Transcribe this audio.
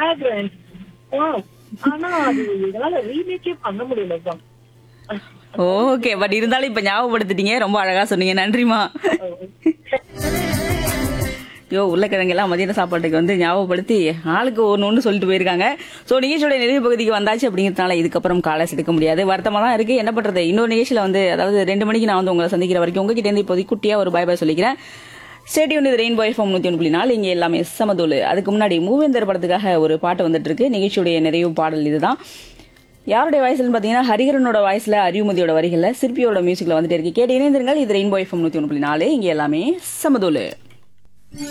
fragrance ஆனா அது இதனால ரீமேக்கே பண்ண முடியலப்பா ஓகே பட் இருந்தாலும் இப்ப ஞாபகப்படுத்திட்டீங்க ரொம்ப அழகா சொன்னீங்க நன்றிமா யோ உருளைக்கிழங்கு எல்லாம் மதியான சாப்பாட்டுக்கு வந்து ஞாபகப்படுத்தி ஆளுக்கு ஒன்று ஒன்று சொல்லிட்டு போயிருக்காங்க ஸோ நிகழ்ச்சியோட நிறைவு பகுதிக்கு வந்தாச்சு அப்படிங்கிறதுனால இதுக்கப்புறம் காலேஜ் எடுக்க முடியாது வருத்தமாக தான் இருக்கு என்ன பண்றது இன்னொரு நிகழ்ச்சியில் வந்து அதாவது ரெண்டு மணிக்கு நான் வந்து உங்களை சந்திக்கிற வரைக்கும் உங்ககிட்ட இருந்து இப்போதைக்கு குட்டியா ஒரு பாய் பாய் சொல்லிக்கிறேன் ஸ்டேடியம் இது ரெயின் பாய் ஃபார்ம் நூற்றி ஒன்று புள்ளி நாலு இங்கே எல்லாமே சமதூள் அதுக்கு முன்னாடி மூவேந்தர் படத்துக்காக ஒரு பாட்டு வந்துட்டு இருக்கு நிகழ்ச்சியுடைய நிறைவு பாடல் இதுதான் யாருடைய வாய்ஸ்லன்னு பார்த்தீங்கன்னா ஹரிகரனோட வாய்ஸ்ல அறிவுமதியோட வரிகளில் சிற்பியோட மியூசிக்ல வந்துட்டு இருக்கு கேட்டு இணைந்திருங்கள் இது ரெயின் பாய் ஃபார்ம் நூற்றி ஒன்று புள்ளி நாலு இங்கே எல்லாமே சமதூள்